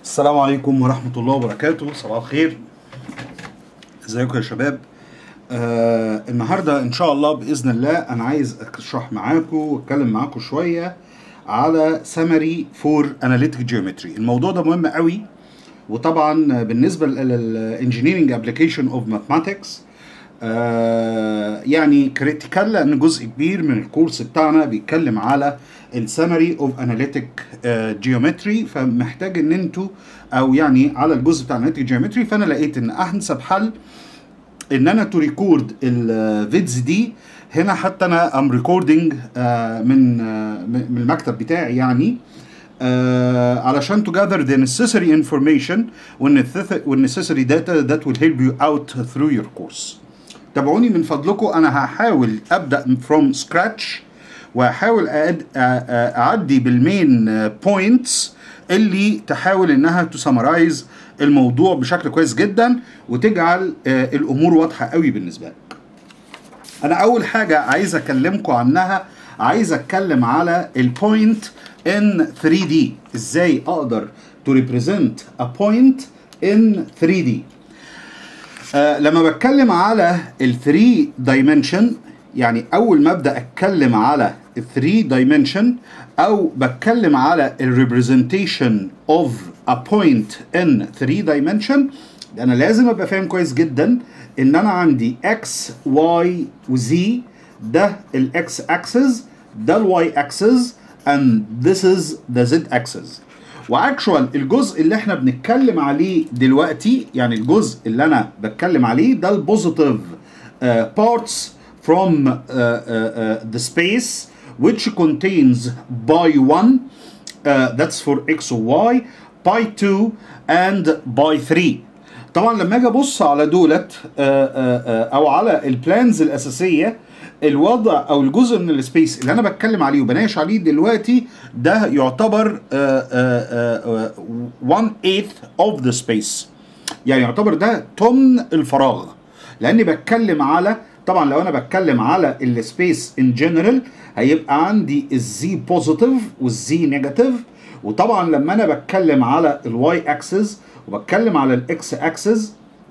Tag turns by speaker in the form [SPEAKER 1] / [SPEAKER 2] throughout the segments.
[SPEAKER 1] السلام عليكم ورحمة الله وبركاته صباح الخير ازيكم يا شباب آه النهاردة ان شاء الله بإذن الله انا عايز اشرح معاكم واتكلم معاكم شوية على سمري فور اناليتيك جيومتري الموضوع ده مهم قوي وطبعا بالنسبة للانجينيرنج ابلكيشن اوف ماثماتكس يعني كريتيكال لان جزء كبير من الكورس بتاعنا بيتكلم على السمري اوف اناليتيك جيومتري فمحتاج ان انتوا او يعني على الجزء بتاع اناليتيك جيومتري فانا لقيت ان انسب حل ان انا تو ريكورد الفيدز دي هنا حتى انا ام ريكوردنج من uh, من المكتب بتاعي يعني uh, علشان to gather the necessary information والnecessary data that will help you out through your course. تابعوني من فضلكم انا هحاول ابدا from scratch وهحاول اعدي بالمين بوينتس اللي تحاول انها تسمرايز الموضوع بشكل كويس جدا وتجعل الامور واضحه قوي بالنسبه لك. انا اول حاجه عايز اكلمكم عنها عايز اتكلم على البوينت ان 3 دي ازاي اقدر تو ريبريزنت ا بوينت ان 3 دي آه لما بتكلم على ال 3 دايمنشن يعني اول ما ابدا اتكلم على ال 3 دايمنشن او بتكلم على الريبريزنتيشن اوف ا بوينت ان 3 دايمنشن انا لازم ابقى فاهم كويس جدا ان انا عندي اكس واي وزي ده الاكس اكسس ده الواي اكسس and this is the z axis واكشوال الجزء اللي احنا بنتكلم عليه دلوقتي يعني الجزء اللي انا بتكلم عليه ده البوزيتيف بارتس from uh, uh, uh, the space which contains by 1 uh, that's for x و y by 2 and by 3 طبعا لما اجي ابص على دولت او على البلانز الاساسيه الوضع او الجزء من السبيس اللي انا بتكلم عليه وبناقش عليه دلوقتي ده يعتبر 1 8 of the space يعني يعتبر ده تمن الفراغ لاني بتكلم على طبعا لو انا بتكلم على السبيس ان جنرال هيبقى عندي الزي بوزيتيف والزي نيجاتيف وطبعا لما انا بتكلم على الواي اكسس وبتكلم على الاكس اكسس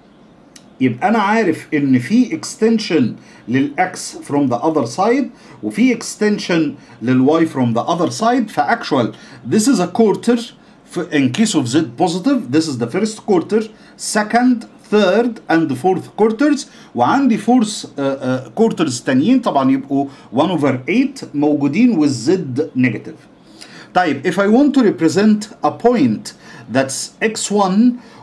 [SPEAKER 1] يبقى انا عارف ان في اكستنشن للاكس from the other side وفي اكستنشن للواي from the other side فاكشوال this is a quarter in case of z positive this is the first quarter second third and fourth quarters وعندي fourth uh, uh, quarters تانيين طبعا يبقوا 1 over 8 موجودين with z negative طيب if I want to represent a point that's x1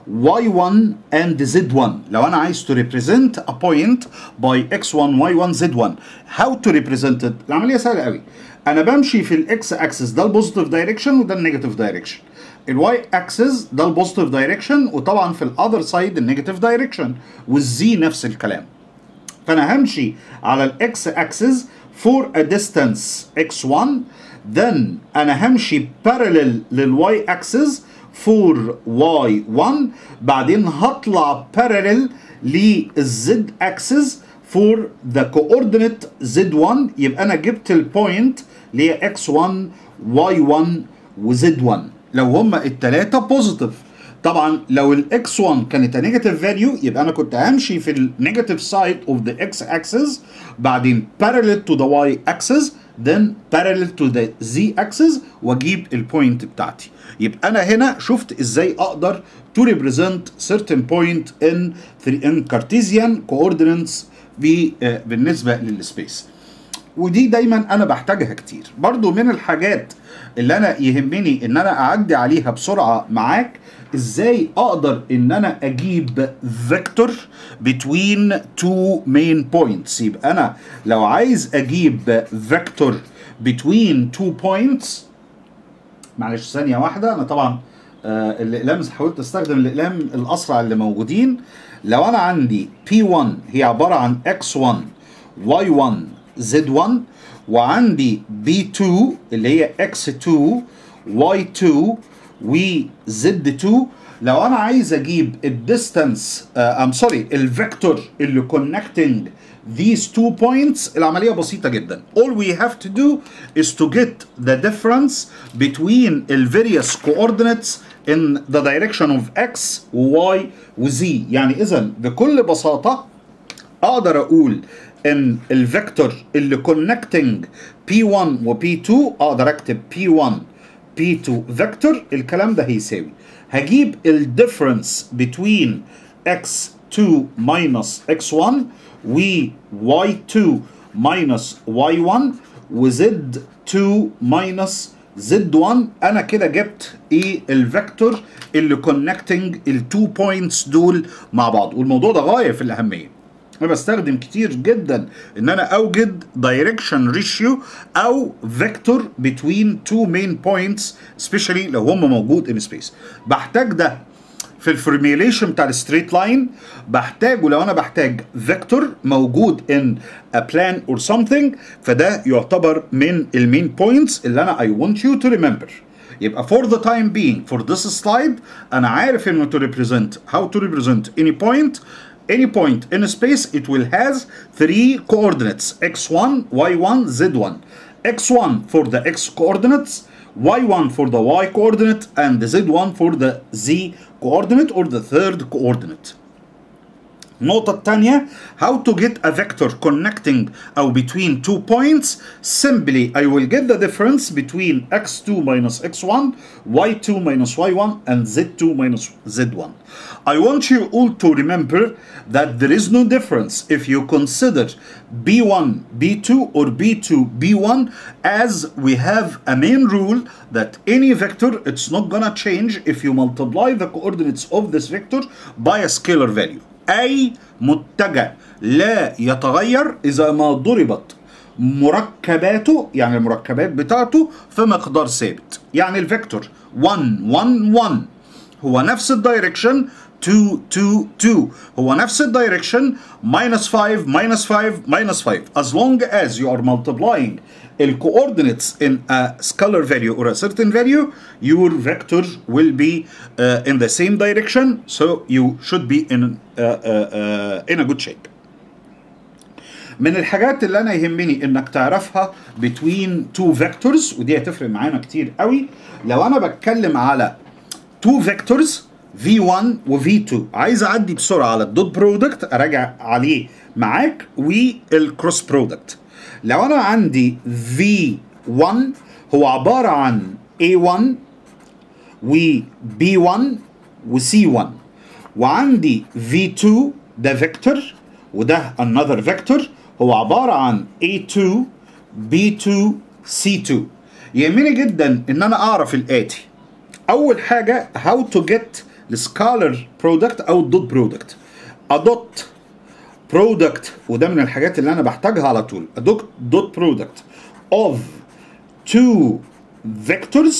[SPEAKER 1] y1 and z1 لو انا عايز to represent a point by x1 y1 z1 how to represent it العمليه سهله قوي انا بمشي في الاكس اكسس ده البوزيتيف دايركشن وده النيجاتيف دايركشن الواي اكسس ده البوزيتيف دايركشن وطبعا في الاذر سايد النيجاتيف دايركشن والزي نفس الكلام فانا همشي على الاكس اكسس for a distance x1 then انا همشي parallel للواي اكسس for y1 بعدين هطلع parallel للزد اكسس for the coordinate z1 يبقى انا جبت البوينت اللي هي x1 y1 وz1 لو هما التلاتة بوزيتيف طبعا لو الاكس 1 كانت نيجاتيف فاليو يبقى انا كنت همشي في النيجاتيف سايد اوف ذا اكس اكسس بعدين parallel to the y axis then parallel to the z axis واجيب البوينت بتاعتي يبقى انا هنا شفت ازاي اقدر to represent certain point in in Cartesian coordinates بالنسبه للسبيس ودي دايما انا بحتاجها كتير برضو من الحاجات اللي انا يهمني ان انا اعدي عليها بسرعه معاك ازاي اقدر ان انا اجيب فيكتور between two main points يبقى انا لو عايز اجيب فيكتور between two points معلش ثانيه واحده انا طبعا آه الاقلام حاولت استخدم الاقلام الاسرع اللي موجودين لو انا عندي P1 هي عباره عن X1 Y1 Z1 وعندي B2 اللي هي X2 Y2 وZ2 لو انا عايز اجيب الديستانس ام سوري الفيكتور اللي connecting these two points العملية بسيطة جدا all we have to do is to get the difference between the various coordinates in the direction of x و y و z يعني اذا بكل بساطه اقدر اقول ان الفيكتور اللي connecting p1 و p2 اقدر اكتب p1 p2 فيكتور الكلام ده هيساوي هجيب الديفرنس between x2 minus x1 و y2 minus y1 و z2 minus z1 انا كده جبت ايه الفيكتور اللي كونكتنج التو بوينتس دول مع بعض والموضوع ده غايه في الاهميه انا بستخدم كتير جدا ان انا اوجد دايركشن ريشيو او فيكتور بتوين تو مين بوينتس سبيشالي لو هم موجود ان سبيس بحتاج ده في الفورميليشن بتاع الستريت لاين بحتاجه لو انا بحتاج فيكتور موجود ان a plan or something فده يعتبر من المين بوينتس اللي انا I want you to remember يبقى for the time being for this slide انا عارف انه to represent how to represent any point any point in space it will has three coordinates x1 y1 z1 x1 for the x coordinates y1 for the y coordinate and z1 for the z coordinate or the third coordinate النقطة الثانية how to get a vector connecting أو between two points simply I will get the difference between x2 minus x1 y2 minus y1 and z2 minus z1 I want you all to remember that there is no difference if you consider b1 b2 or b2 b1 as we have a main rule that any vector it's not gonna change if you multiply the coordinates of this vector by a scalar value أي متجه لا يتغير إذا ما ضربت مركباته يعني المركبات بتاعته في مقدار ثابت يعني الفيكتور 1 1 1 هو نفس الدايركشن 2 2 2 هو نفس الدايركشن minus 5 minus 5 minus 5 as long as you are multiplying the coordinates in a scalar value or a certain value your vector will be uh, in the same direction so you should be in uh, uh, in a good shape من الحاجات اللي انا يهمني انك تعرفها between two vectors ودي هتفرق معانا كتير قوي لو انا بتكلم على two vectors v1 و v2 عايز اعدي بسرعه على الدوت برودكت اراجع عليه معاك والكروس برودكت لو انا عندي v1 هو عباره عن a1 و b1 و c1 وعندي v2 ده فيكتور وده another فيكتور هو عباره عن a2 b2 c2 يهمني جدا ان انا اعرف الاتي اول حاجه how to get السكالر برودكت او الدوت برودكت ادوت برودكت وده من الحاجات اللي انا بحتاجها على طول ادوت دوت برودكت of two vectors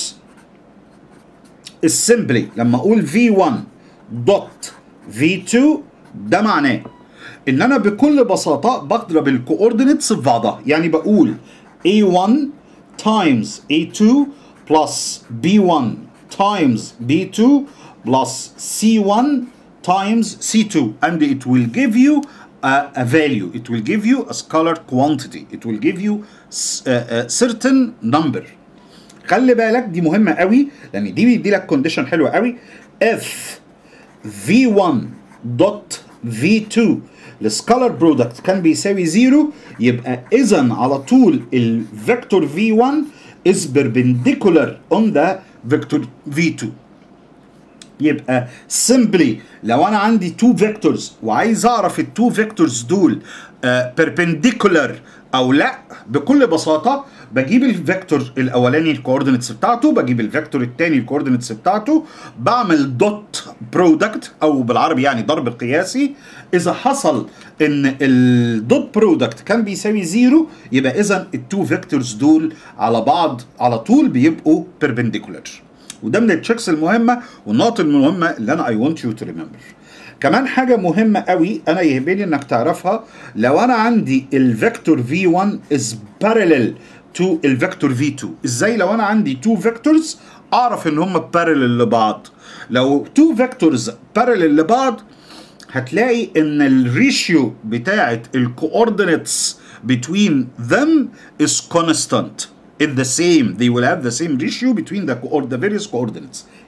[SPEAKER 1] is simply لما اقول v1 دوت v2 ده معناه ان انا بكل بساطه بضرب الكوردينيتس في بعضها يعني بقول a1 times a2 plus b1 times b2 plus c1 times c2 and it will give you a, a value it will give you a scalar quantity it will give you a, a certain number خلي بالك دي مهمة قوي لأن دي بيدي لك كونديشن حلوة قوي if v1 dot v2 السكالر برودكت كان بيساوي زيرو يبقى إذا على طول الفيكتور v1 is perpendicular on the vector v2 يبقى simply لو انا عندي تو فيكتورز وعايز اعرف التو فيكتورز دول perpendicular او لا بكل بساطه بجيب الفيكتور الاولاني الكوردينتس بتاعته بجيب الفيكتور الثاني الكوردينتس بتاعته بعمل دوت برودكت او بالعربي يعني ضرب قياسي اذا حصل ان الدوت برودكت كان بيساوي زيرو يبقى اذا التو فيكتورز دول على بعض على طول بيبقوا perpendicular وده من التشيكس المهمه والنقط المهمه اللي انا اي ونت يو تو ريمبر كمان حاجه مهمه قوي انا يهمني انك تعرفها لو انا عندي الفيكتور v1 is parallel to الفيكتور v2 ازاي لو انا عندي two vectors اعرف ان هم parallel لبعض لو two vectors parallel لبعض هتلاقي ان الريشيو بتاعه الكوردينيتس between them is constant in the same they will have the same ratio between the, co- the various coordinates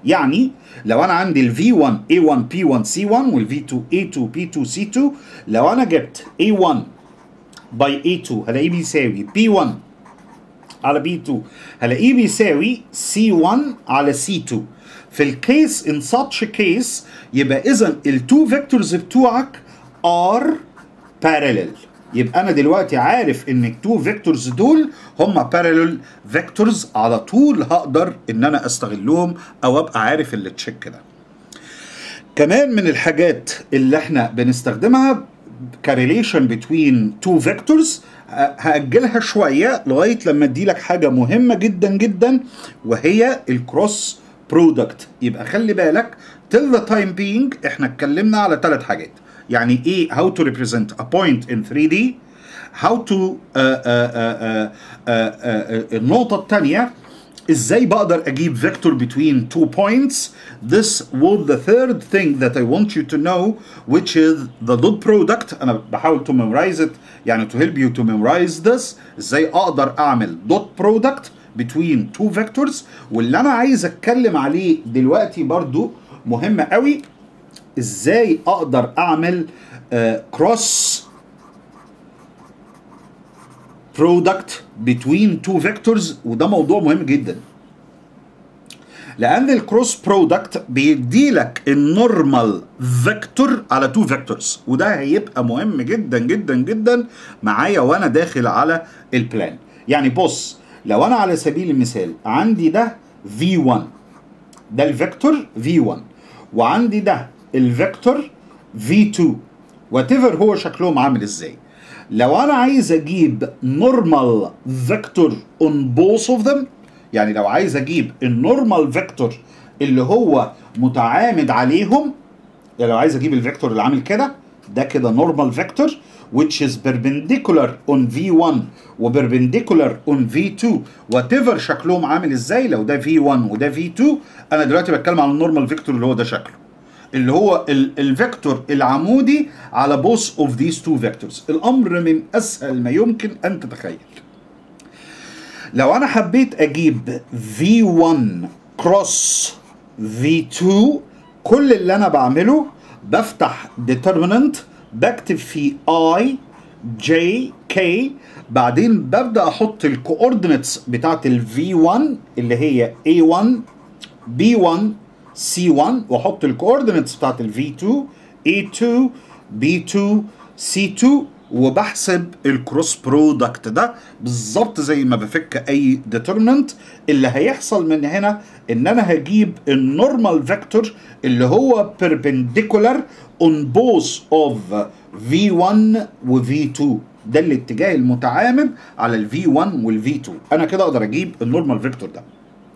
[SPEAKER 1] يعني لو انا عندي ال V1 A1 P1 C1 وال V2 A2 P2 C2 لو انا جبت A1 باي A2 هلاقيه بيساوي P1 على B2 هلاقيه بيساوي C1 على C2 في الكيس in such a case يبقى اذا التو فيكتورز بتوعك are parallel يبقى انا دلوقتي عارف ان التو فيكتورز دول هم بارالل فيكتورز على طول هقدر ان انا استغلهم او ابقى عارف اللي تشيك ده كمان من الحاجات اللي احنا بنستخدمها كريليشن بتوين تو فيكتورز هاجلها شويه لغايه لما ادي لك حاجه مهمه جدا جدا وهي الكروس برودكت يبقى خلي بالك till the time being احنا اتكلمنا على ثلاث حاجات يعني ايه how to represent a point in 3D how to uh, uh, uh, uh, uh, النقطة الثانية ازاي بقدر اجيب vector between two points this was the third thing that I want you to know which is the dot product انا بحاول to memorize it يعني to help you to memorize this ازاي اقدر اعمل dot product between two vectors واللي انا عايز اتكلم عليه دلوقتي برضو مهم قوي ازاي اقدر اعمل كروس برودكت بتوين تو فيكتورز وده موضوع مهم جدا لان الكروس برودكت بيدي لك النورمال فيكتور على تو فيكتورز وده هيبقى مهم جدا جدا جدا معايا وانا داخل على البلان يعني بص لو انا على سبيل المثال عندي ده V1 ده الفيكتور V1 وعندي ده الفيكتور V2 وات ايفر هو شكلهم عامل ازاي لو انا عايز اجيب نورمال فيكتور اون بوث اوف ذم يعني لو عايز اجيب النورمال فيكتور اللي هو متعامد عليهم يعني لو عايز اجيب الفيكتور اللي عامل كده ده كده نورمال فيكتور which is perpendicular on V1 و perpendicular on V2 whatever شكلهم عامل ازاي لو ده V1 وده V2 انا دلوقتي بتكلم على النورمال فيكتور اللي هو ده شكله اللي هو الفيكتور العمودي على both of these two vectors الامر من اسهل ما يمكن ان تتخيل لو انا حبيت اجيب V1 cross V2 كل اللي انا بعمله بفتح determinant بكتب فيه I J K بعدين ببدا احط الكوردينتس بتاعت ال V1 اللي هي A1 B1 C1 واحط الكوردينتس بتاعت ال V2 A2 B2 C2 وبحسب الكروس برودكت ده بالظبط زي ما بفك اي ديترمنت اللي هيحصل من هنا ان انا هجيب النورمال فيكتور اللي هو perpendicular on both of V1 و V2 ده الاتجاه المتعامد على ال V1 وال V2 انا كده اقدر اجيب النورمال فيكتور ده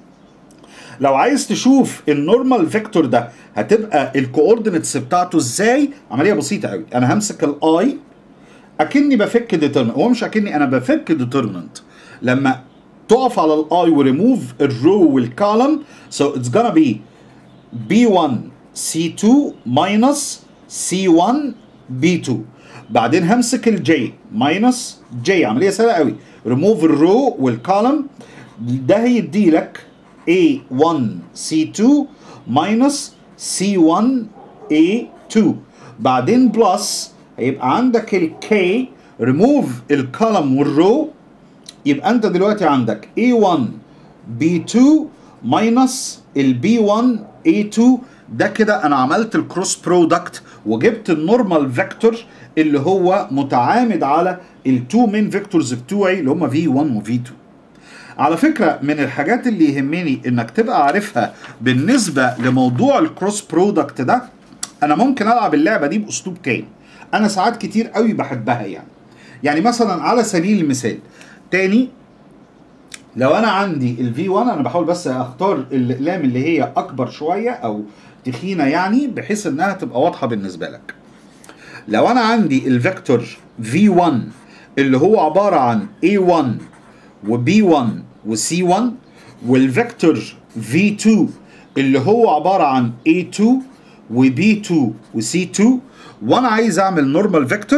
[SPEAKER 1] لو عايز تشوف النورمال فيكتور ده هتبقى الكوردينتس بتاعته ازاي عمليه بسيطه قوي انا همسك الاي اكني بفك ديترمنت هو مش اكني انا بفك ديترمنت لما تقف على الاي وريموف الرو والكولم so it's gonna be b1 c2 minus c1 b2 بعدين همسك الجي ماينس جي عمليه سهله قوي ريموف الرو والكولم ده هيدي لك a1 c2 minus c1 a2 بعدين بلس هيبقى عندك الكي ريموف الكولم والرو يبقى انت دلوقتي عندك A1 B2 ماينس ال B1 A2 ده كده انا عملت الكروس برودكت وجبت النورمال فيكتور اللي هو متعامد على التو مين فيكتورز بتوعي اللي هم V1 و V2 على فكرة من الحاجات اللي يهمني انك تبقى عارفها بالنسبة لموضوع الكروس برودكت ده انا ممكن العب اللعبة دي باسلوب تاني انا ساعات كتير قوي بحبها يعني يعني مثلا على سبيل المثال تاني لو انا عندي الفي 1 انا بحاول بس اختار الاقلام اللي هي اكبر شويه او تخينه يعني بحيث انها تبقى واضحه بالنسبه لك لو انا عندي الفيكتور v1 اللي هو عباره عن a1 وb1 وc1 والفيكتور v2 اللي هو عباره عن a2 وb2 وc2 وانا عايز اعمل نورمال فيكتور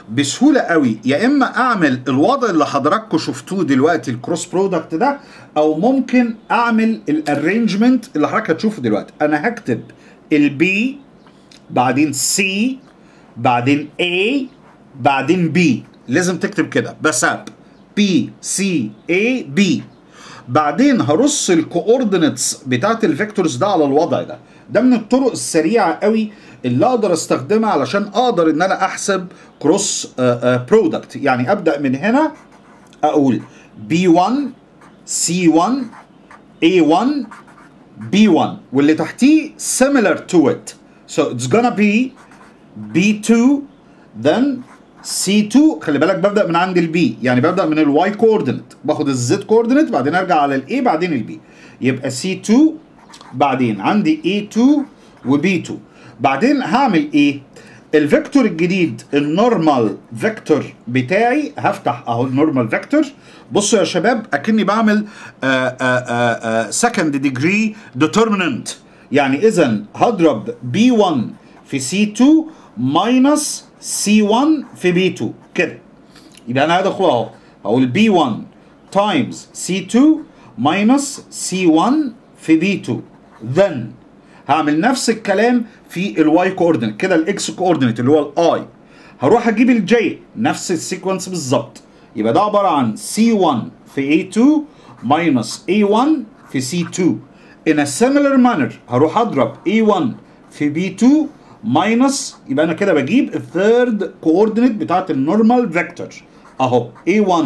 [SPEAKER 1] بسهوله قوي يا اما اعمل الوضع اللي حضراتكم شفتوه دلوقتي الكروس برودكت ده او ممكن اعمل الارينجمنت اللي حضرتك هتشوفه دلوقتي انا هكتب البي بعدين سي بعدين A بعدين B لازم تكتب كده بساب B C A B بعدين هرص الكوردينتس بتاعت الفيكتورز ده على الوضع ده ده من الطرق السريعه قوي اللي اقدر استخدمها علشان اقدر ان انا احسب كروس برودكت يعني ابدا من هنا اقول B1 C1 A1 B1 واللي تحتيه similar to it so it's gonna be B2 then C2 خلي بالك ببدأ من عند البي يعني ببدأ من الواي كوردينت باخد الزد كوردينت بعدين ارجع على الاي بعدين البي يبقى C2 بعدين عندي A2 وB2 بعدين هعمل ايه؟ الفيكتور الجديد النورمال فيكتور بتاعي هفتح اهو النورمال فيكتور بصوا يا شباب اكني بعمل سكند ديجري ديترميننت يعني اذا هضرب B1 في C2 ماينس C1 في B2 كده يبقى انا هدخل اهو هقول B1 تايمز C2 ماينس C1 في B2 then هعمل نفس الكلام في الواي كوردينت كده الاكس كوردينت اللي هو الاي هروح اجيب الجي نفس السيكونس بالظبط يبقى ده عباره عن C1 في A2 ماينس A1 في C2 in a similar manner هروح اضرب A1 في B2 ماينس يبقى انا كده بجيب الثيرد كوردينيت بتاعت النورمال فيكتور اهو A1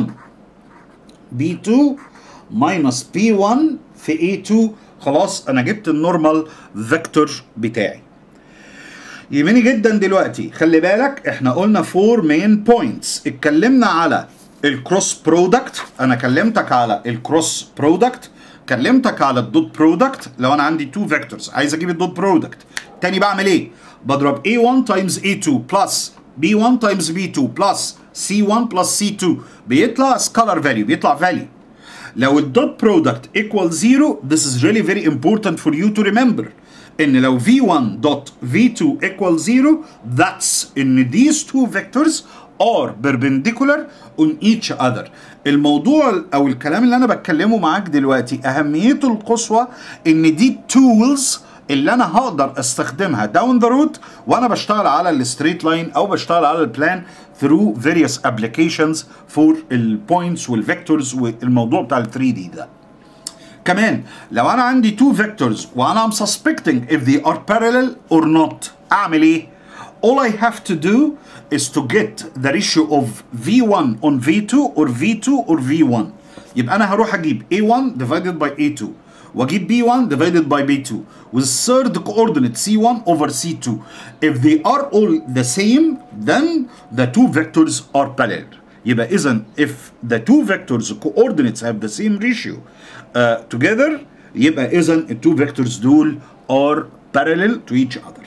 [SPEAKER 1] B2 ماينس B1 في A2 خلاص انا جبت النورمال فيكتور بتاعي يهمني جدا دلوقتي خلي بالك احنا قلنا فور مين بوينتس اتكلمنا على الكروس برودكت انا كلمتك على الكروس برودكت كلمتك على الدوت برودكت لو انا عندي تو فيكتورز عايز اجيب الدوت برودكت تاني بعمل ايه بضرب A1 تايمز A2 بلس B1 تايمز B2 بلس C1 بلس C2 بيطلع سكالر فاليو بيطلع فاليو لو الدوت برودكت equal zero this is really very important for you to remember ان لو v1 dot v2 equal zero that's ان these two vectors are perpendicular on each other الموضوع او الكلام اللي انا بتكلمه معاك دلوقتي اهميته القصوى ان دي tools اللي انا هقدر استخدمها داون ذا رود وانا بشتغل على الستريت لاين او بشتغل على البلان through various applications for البوينتس والفيكتورز والموضوع بتاع ال 3 دي ده كمان لو انا عندي two vectors وانا I'm suspecting if they are parallel or not اعمل ايه all I have to do is to get the ratio of V1 on V2 or V2 or V1 يبقى انا هروح اجيب A1 divided by A2 واجيب B1 divided by B2 with third coordinate C1 over C2 if they are all the same then the two vectors are parallel يبقى اذا if the two vectors coordinates have the same ratio uh, together يبقى اذا ال two vectors دول are parallel to each other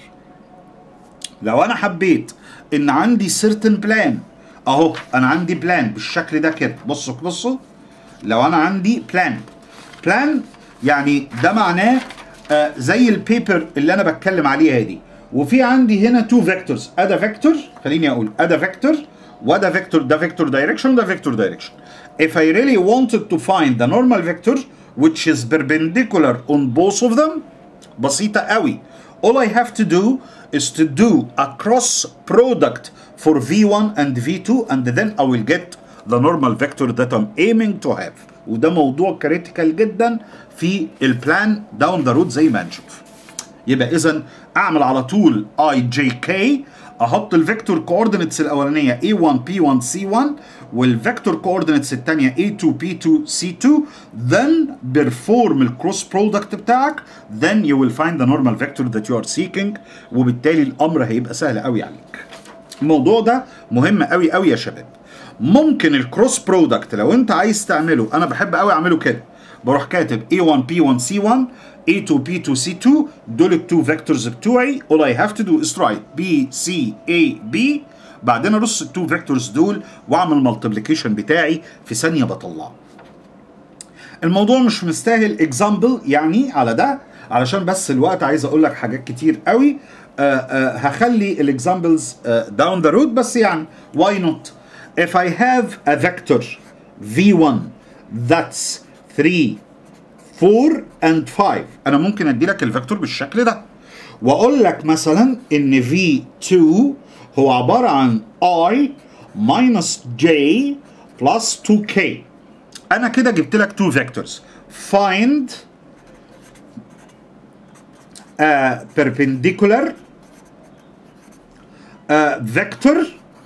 [SPEAKER 1] لو انا حبيت ان عندي certain plan اهو انا عندي بلان بالشكل ده كده بصوا بصوا لو انا عندي بلان بلان يعني ده معناه آه زي البيبر اللي انا بتكلم عليها دي وفي عندي هنا تو فيكتورز ادا فيكتور خليني اقول ادا فيكتور وده فيكتور ده فيكتور دايركشن ده فيكتور دايركشن if I really wanted to find the normal vector which is perpendicular on both of them بسيطة قوي all I have to do is to do a cross product for V1 and V2 and then I will get the normal vector that I'm aiming to have وده موضوع كريتيكال جدا في البلان داون ذا رود زي ما هنشوف يبقى اذا اعمل على طول اي جي كي احط الفيكتور كوردينتس الاولانيه A1 P1 C1 والفيكتور كوردينتس الثانيه A2 P2 C2 then perform الكروس برودكت بتاعك then you will find the normal vector that you are seeking وبالتالي الامر هيبقى سهل قوي عليك الموضوع ده مهم قوي قوي يا شباب ممكن الكروس برودكت لو انت عايز تعمله انا بحب قوي اعمله كده بروح كاتب A1 P1 C1 A2 P2 C2 دول التو فيكتورز بتوعي all I have to do is write B C A B بعدين ارص التو فيكتورز دول واعمل مالتيبليكيشن بتاعي في ثانيه بطلعه الموضوع مش مستاهل اكزامبل يعني على ده علشان بس الوقت عايز اقول لك حاجات كتير قوي آه آه هخلي الاكزامبلز داون ذا رود بس يعني why not if I have a vector v1 that's 3 4 and 5 انا ممكن ادي لك الفيكتور بالشكل ده واقول لك مثلا ان v2 هو عباره عن i minus j plus 2k انا كده جبت لك two vectors find a perpendicular uh, vector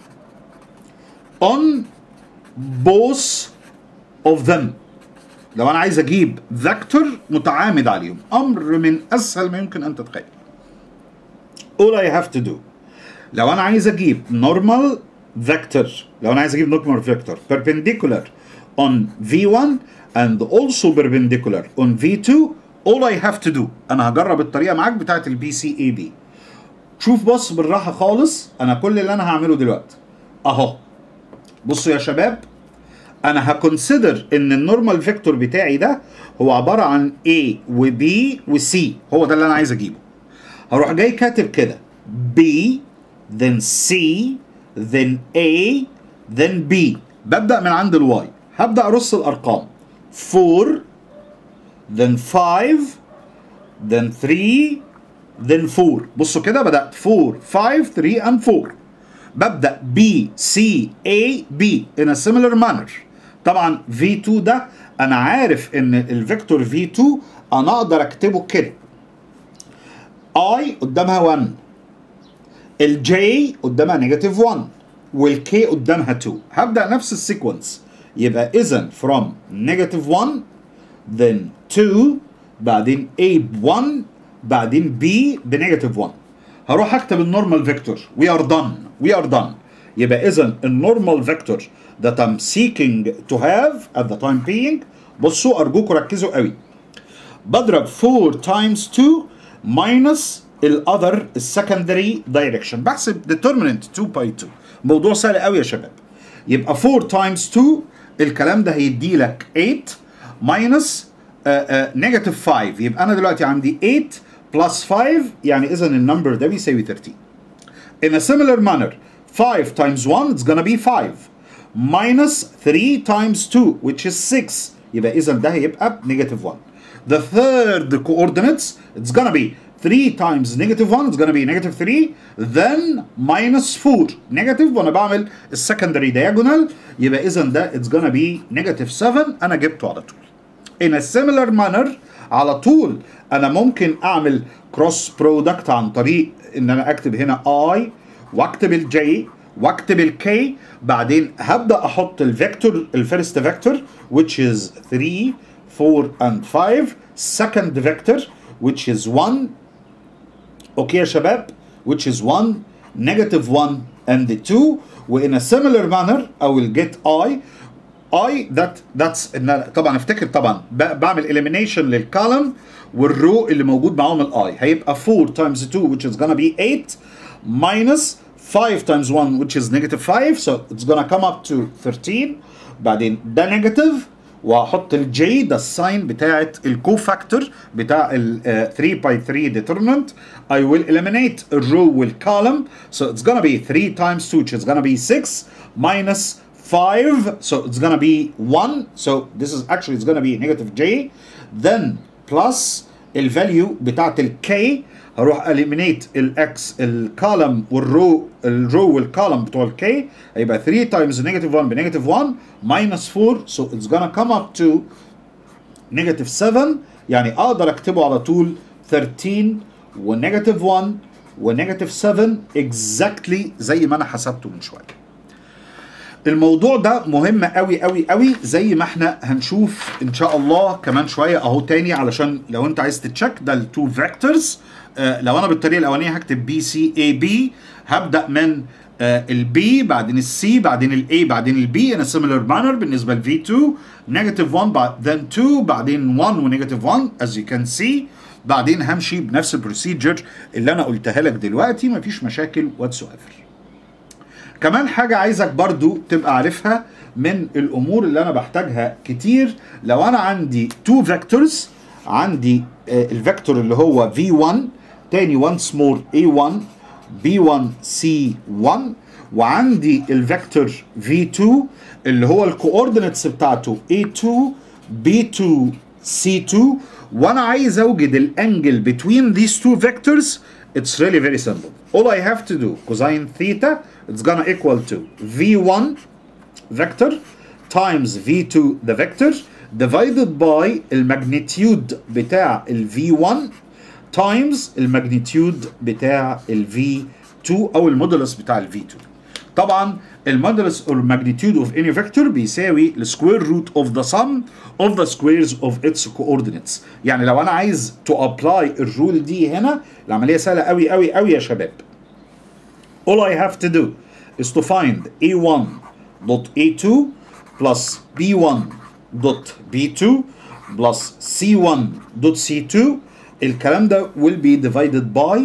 [SPEAKER 1] on both of them لو انا عايز اجيب فيكتور متعامد عليهم امر من اسهل ما يمكن ان تتخيل all I have to do لو انا عايز اجيب normal vector لو انا عايز اجيب normal vector perpendicular on v1 and also perpendicular on v2 all I have to do انا هجرب الطريقه معاك بتاعت البي سي اي بي شوف بص بالراحه خالص انا كل اللي انا هعمله دلوقتي اهو بصوا يا شباب انا هكونسيدر ان النورمال فيكتور بتاعي ده هو عباره عن A و B و C هو ده اللي انا عايز اجيبه هروح جاي كاتب كده B then C then A then B ببدأ من عند الواي هبدأ ارص الارقام 4 then 5 then 3 then 4 بصوا كده بدأت 4 5 3 and 4 ببدأ B C A B in a similar manner طبعا V2 ده انا عارف ان الفيكتور V2 انا اقدر اكتبه كده I قدامها 1 الجي قدامها نيجاتيف 1 والكي قدامها 2 هبدأ نفس السيكونس يبقى اذا from نيجاتيف 1 then 2 بعدين A ب 1 بعدين B بنيجاتيف 1 هروح اكتب النورمال فيكتور we are done we are done يبقى اذا النورمال فيكتور that I'm seeking to have at the time being بصوا ارجوكم ركزوا قوي بضرب 4 times 2 minus الاذر السكندري دايركشن بحسب determinant 2 باي 2 موضوع سهل قوي يا شباب يبقى 4 times 2 الكلام ده هيدي لك 8 minus نيجاتيف uh, uh, 5 يبقى انا دلوقتي عندي 8 plus 5 يعني اذا النمبر ده بيساوي 13 in a similar manner 5 times 1 it's gonna be 5 minus 3 times 2 which is 6 يبقى اذا ده هيبقى نيجاتيف 1 the third coordinates it's gonna be 3 times negative 1 it's gonna be negative 3 then minus 4 negative وانا بعمل السكندري diagonal يبقى اذا ده it's gonna be negative 7 انا جبته على طول in a similar manner على طول انا ممكن اعمل cross product عن طريق ان انا اكتب هنا i واكتب الجي واكتب الكي بعدين هبدا احط الفيكتور الفيرست فيكتور which is 3 4 and 5 second vector which is 1 اوكي يا شباب which is 1 negative 1 and 2 وin a similar manner I will get I I that that's إن أنا- طبعا افتكر طبعا ب- بعمل elimination للكولم والرو اللي موجود معاهم الاي هيبقى 4 times 2 which is gonna be 8 minus 5 times 1 which is negative 5 so it's gonna come up to 13 بعدين ده negative وهحط الجي ده الساين بتاعت الكوفاكتور بتاع ال uh, 3 by 3 determinant I will eliminate الرو والcolumn so it's gonna be 3 times 2 which is gonna be 6 minus 5 so it's gonna be 1 so this is actually it's gonna be negative j then plus الفاليو بتاعت الكي هروح eliminate الاكس الكولم والرو الرو والكولم بتوع الكي هيبقى 3 times negative 1 بنيجاتيف 1 minus 4 so it's gonna come up to negative 7 يعني اقدر اكتبه على طول 13 ونيجاتيف 1 ونيجاتيف 7 exactly زي ما انا حسبته من شويه الموضوع ده مهم قوي قوي قوي زي ما احنا هنشوف ان شاء الله كمان شويه اهو تاني علشان لو انت عايز تتشيك ده التو فيكتورز آه لو انا بالطريقه الاولانيه هكتب بي سي اي بي هبدا من آه البي بعدين السي بعدين الاي بعدين البي ان سيميلر مانر بالنسبه لفي 2 نيجاتيف 1 بعد then 2 بعدين 1 ونيجاتيف 1 as you can see بعدين همشي بنفس البروسيجر اللي انا قلتها لك دلوقتي مفيش مشاكل whatsoever كمان حاجة عايزك برضو تبقى عارفها من الأمور اللي أنا بحتاجها كتير لو أنا عندي تو فيكتورز عندي الفيكتور اللي هو v1 تاني once more a1 b1 c1 وعندي الفيكتور v2 اللي هو الكوردينتس بتاعته a2 b2 c2 وانا عايز اوجد الانجل between these two vectors it's really very simple all I have to do cosine theta it's gonna equal to v1 vector times v2 the vector divided by الماجنتيود بتاع ال v1 times الماجنتيود بتاع ال v2 او المودولس بتاع ال v2 طبعا المودولس or magnitude of any vector بيساوي the square root of the sum of the squares of its coordinates يعني لو انا عايز to apply الرول دي هنا العمليه سهله قوي قوي قوي يا شباب all I have to do is to find a1 dot a2 plus b1 dot b2 plus c1 dot c2 الكلام ده will be divided by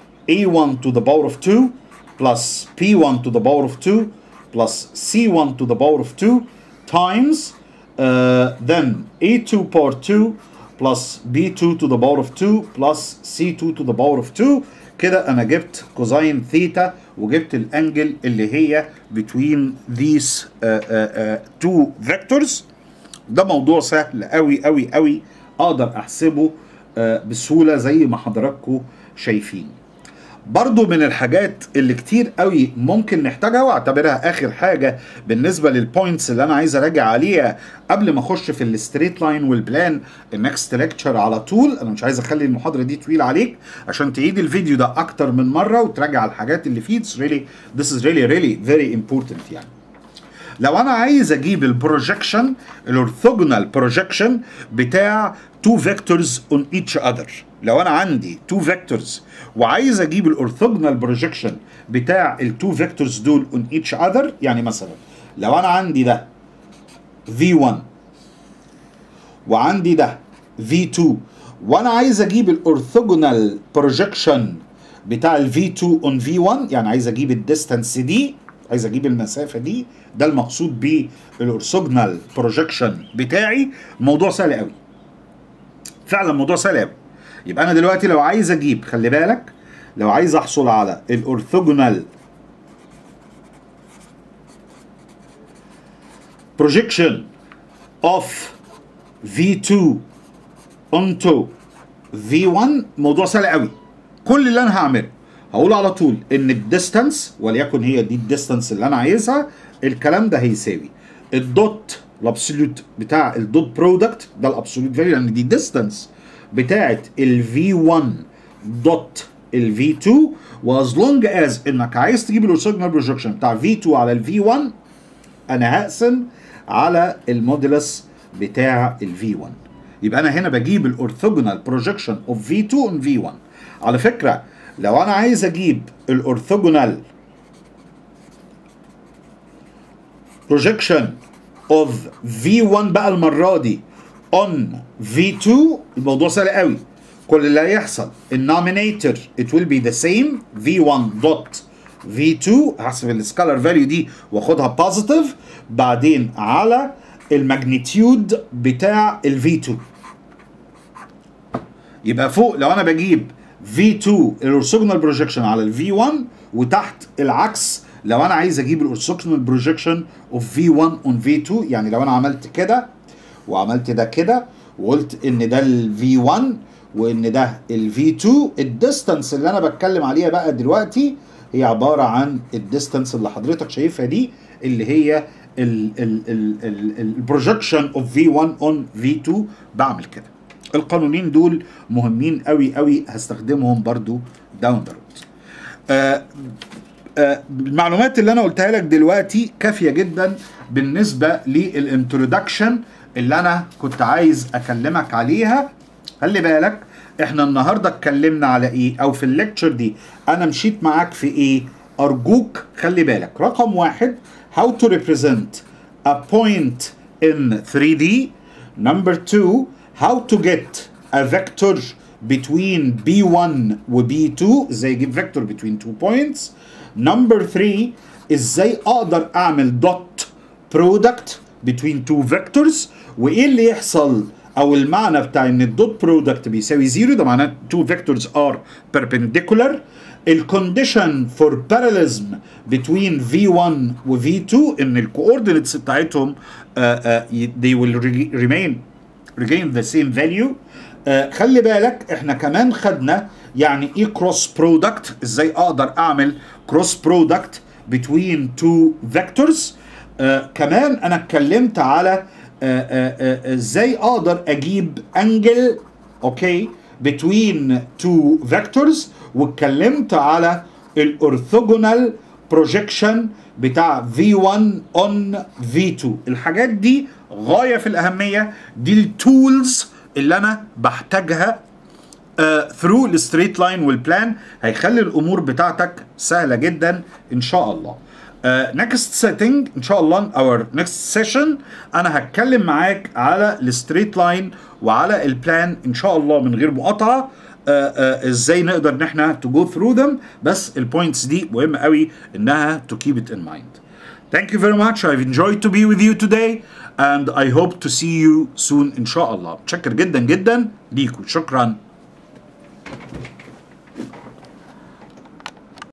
[SPEAKER 1] a1 to the power of 2 plus p1 to the power of 2 plus c1 to the power of 2 times uh, then a2 power 2 plus b2 to the power of 2 plus c2 to the power of 2 كده انا جبت كوزين ثيتا وجبت الانجل اللي هي between these uh, uh, uh, two vectors ده موضوع سهل قوي قوي قوي اقدر احسبه uh, بسهوله زي ما حضراتكم شايفين برضو من الحاجات اللي كتير قوي ممكن نحتاجها واعتبرها اخر حاجه بالنسبه للبوينتس اللي انا عايز اراجع عليها قبل ما اخش في الستريت لاين والبلان النكست ليكتشر على طول انا مش عايز اخلي المحاضره دي طويله عليك عشان تعيد الفيديو ده اكتر من مره وتراجع الحاجات اللي فيه It's really this is really really very important يعني لو انا عايز اجيب البروجكشن الاورثوجونال بروجكشن بتاع two vectors on each other لو انا عندي two vectors وعايز اجيب الاورثوجونال بروجكشن بتاع التو فيكتورز دول on each other يعني مثلا لو انا عندي ده v1 وعندي ده v2 وانا عايز اجيب الاورثوجونال بروجكشن بتاع ال v2 on v1 يعني عايز اجيب الديستانس دي عايز اجيب المسافه دي ده المقصود بالاورثوجونال بروجكشن بتاعي الموضوع سهل قوي فعلا موضوع سهل قوي يبقى انا دلوقتي لو عايز اجيب خلي بالك لو عايز احصل على الاورثوجونال projection of V2 onto V1 موضوع سهل قوي كل اللي انا هعمله هقول على طول ان الديستانس وليكن هي دي الديستانس اللي انا عايزها الكلام ده هيساوي الدوت الابسوليوت بتاع الدوت برودكت ده الابسوليوت فاليو لان دي ديستانس بتاعت ال V1 دوت ال V2 واز لونج از انك عايز تجيب الاورثوجونال بروجكشن بتاع V2 على ال V1 انا هقسم على المودولس بتاع ال V1 يبقى انا هنا بجيب الاورثوجونال بروجكشن اوف V2 on V1 على فكره لو انا عايز اجيب الاورثوجونال بروجكشن اوف V1 بقى المره دي on V2 الموضوع سهل قوي كل اللي هيحصل النومينيتور it will be the same V1 dot V2 هحسب السكالر فاليو دي واخدها بوزيتيف بعدين على الماجنتيود بتاع ال V2 يبقى فوق لو انا بجيب V2 الاورثوجونال بروجكشن على ال V1 وتحت العكس لو انا عايز اجيب الاورثوجونال بروجكشن اوف V1 on V2 يعني لو انا عملت كده وعملت ده كده وقلت ان ده ال V1 وان ده ال V2 الديستانس اللي انا بتكلم عليها بقى دلوقتي هي عباره عن الديستانس اللي حضرتك شايفها دي اللي هي البروجكشن اوف V1 on V2 بعمل كده القانونين دول مهمين قوي قوي هستخدمهم برضو داون ذا رود المعلومات اللي انا قلتها لك دلوقتي كافيه جدا بالنسبه للانترودكشن اللي انا كنت عايز اكلمك عليها خلي بالك احنا النهارده اتكلمنا على ايه او في الليكتشر دي انا مشيت معاك في ايه ارجوك خلي بالك رقم واحد how to represent a point in 3D number two how to get a vector between B1 و B2 ازاي اجيب vector between two points number three ازاي اقدر اعمل dot product between two vectors وايه اللي يحصل او المعنى بتاع ان الدوت برودكت بيساوي زيرو ده معناه two vectors are perpendicular الكونديشن فور باراليزم between V1 و V2 ان الكوردينتس بتاعتهم uh, uh, they will remain regain the same value uh, خلي بالك احنا كمان خدنا يعني ايه كروس برودكت ازاي اقدر اعمل كروس برودكت between two vectors uh, كمان انا اتكلمت على ازاي uh, uh, اقدر اجيب انجل اوكي between two vectors واتكلمت على الاورثوجونال بروجيكشن بتاع V1 on V2 الحاجات دي غايه في الاهميه دي التولز اللي انا بحتاجها ثرو الستريت لاين والبلان هيخلي الامور بتاعتك سهله جدا ان شاء الله نكست سيتنج ان شاء الله اور نكست سيشن انا هتكلم معاك على الستريت لاين وعلى البلان ان شاء الله من غير مقاطعه uh, uh, ازاي نقدر ان احنا to go through them بس البوينتس دي مهمه قوي انها to keep it in mind Thank you very much. I've enjoyed to be with you today and I hope to see you soon إن شاء الله. متشكر جدا جدا ليكم. شكرا.